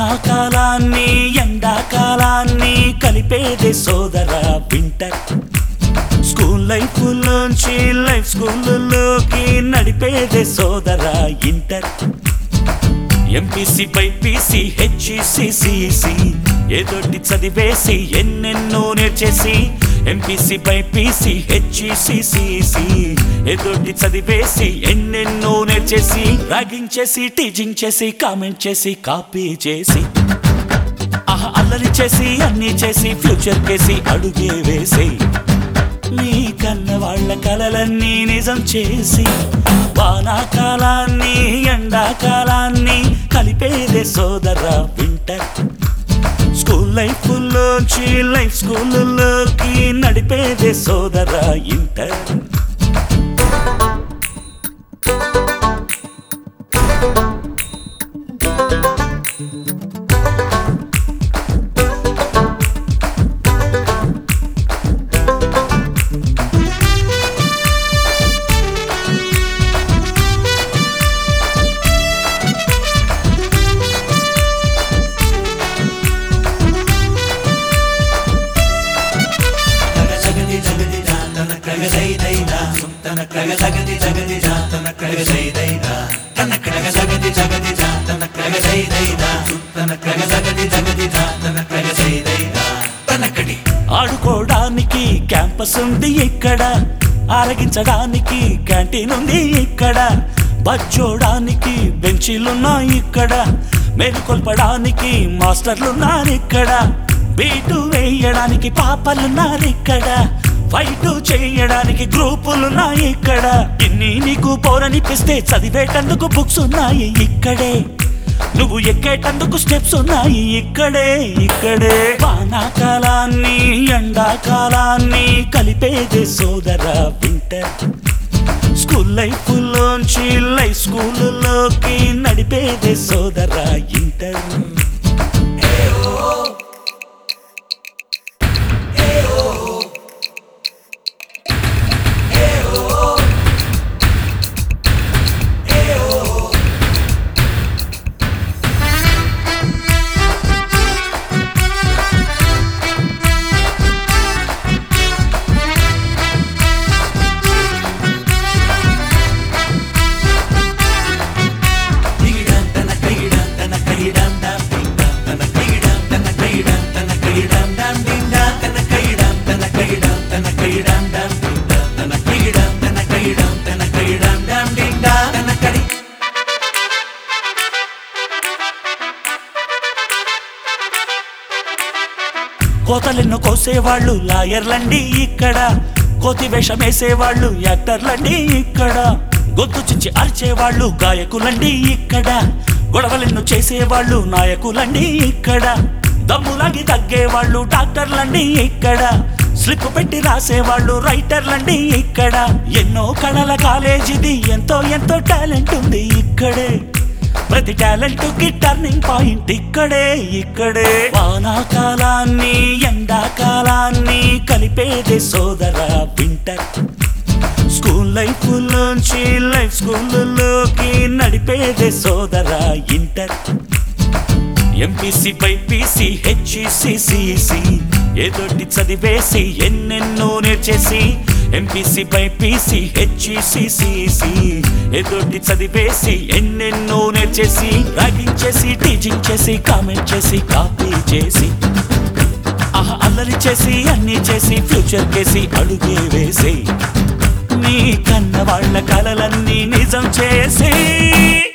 వానాకాలాన్ని ఎండాకాలాన్ని కలిపేదే సోదర వింటర్ స్కూల్ లైఫ్ లోంచి లైఫ్ స్కూల్లోకి నడిపేదే సోదర ఇంటర్ ఎంపీసీ బైపీసీ హెచ్ఈసిసిసి ఏదోటి చదివేసి ఎన్నెన్నో నేర్చేసి ఎంపీసీ బైపీసీ హెచ్ఈసిసిసి ఏదోటి చదివేసి ఎన్నెన్నో నేర్చేసి ర్యాగింగ్ చేసి టీచింగ్ చేసి కామెంట్ చేసి కాపీ చేసి ఆహా అల్లరి చేసి అన్ని చేసి ఫ్యూచర్ కేసి అడుగే వేసి నీ కన్న వాళ్ళ కలలన్నీ నిజం చేసి వానాకాలాన్ని ఎండాకాలాన్ని కలిపేదే సోదర వింటర్ స్కూల్ లైఫ్ లోంచి లైఫ్ స్కూల్లోకి నడిపేదే సోదర ఇంటర్ జగది జగది జాతన కగదైదైదా తన కగ జగది జగది జాతన కగదైదైదా తన కగ జగది జగది జాతన కగదైదైదా తన కగ జగది జగది జాతన కగదైదైదా తనకడి ఆడుకోవడానికి క్యాంపస్ ఉంది ఇక్కడ ఆరగించడానికి క్యాంటీన్ ఉంది ఇక్కడ బచ్చోడానికి బెంచీలున్నాయి ఇక్కడ మేలుకొల్పడానికి మాస్టర్లున్నారు ఇక్కడ బీటు వేయడానికి పాపలున్నారు ఇక్కడ ఫైట్ చేయడానికి గ్రూపులున్నాయి ఇక్కడ ఇన్ని నీకు పోరనిపిస్తే చదివేటందుకు బుక్స్ ఉన్నాయి ఇక్కడే నువ్వు ఎక్కేటందుకు స్టెప్స్ ఉన్నాయి ఇక్కడే ఇక్కడే వానాకాలాన్ని ఎండాకాలాన్ని కలిపేదే సోదర వింటర్ స్కూల్ లైఫ్ లోంచి లైఫ్ స్కూల్లోకి నడిపేదే సోదర ఇంటర్ దిగిడం తన కైడం తన కైడం డాం డిండా తన కైడం తన కైడం తన కైడం డాం డిండా తన కైడం తన కైడం తన కైడం డాం డిండా తన కైడం తన కైడం తన కైడం డాం డిండా తన కడి కోతలెన్ను కోసేవాళ్ళు లాయర్లండి ఇక్కడ కోతి వేషం వేసేవాళ్ళు యాక్టర్లండి ఇక్కడ గొంతు చించి అరిచేవాళ్ళు గాయకులండి ఇక్కడ గొడవలెన్ను చేసేవాళ్ళు నాయకులండి ఇక్కడ దమ్ములాగి తగ్గేవాళ్ళు డాక్టర్లండి ఇక్కడ స్లిప్ పెట్టి రాసేవాళ్ళు రైటర్లండి ఇక్కడ ఎన్నో కళల కాలేజీది ఎంతో ఎంతో టాలెంట్ ఉంది ఇక్కడే ప్రతి టాలెంట్ కి టర్నింగ్ పాయింట్ ఇక్కడే ఇక్కడే వానాకాలాన్ని ఎండాకాలాన్ని కలిపేదే సోదర వింటర్ స్కూల్ లైఫ్ లోంచి లైఫ్ స్కూల్లోకి నడిపేదే సోదర ఇంటర్ ఎంపీసీ బైపీసీ హెచ్ఈసిసిసి ఏదోటి చదివేసి ఎన్నెన్నో నేర్చేసి ఎంపీసీ బైపీసీ హెచ్ఈసిసిసి ఏదోటి చదివేసి ఎన్నెన్నో నేర్చేసి ర్యాగింగ్ చేసి టీచింగ్ చేసి కామెంట్ చేసి కాపీ చేసి ఆహా అల్లరి చేసి అన్ని చేసి ఫ్యూచర్ కేసి అడుగే వేసి నీ కన్న వాళ్ళ కలలన్నీ నిజం చేసి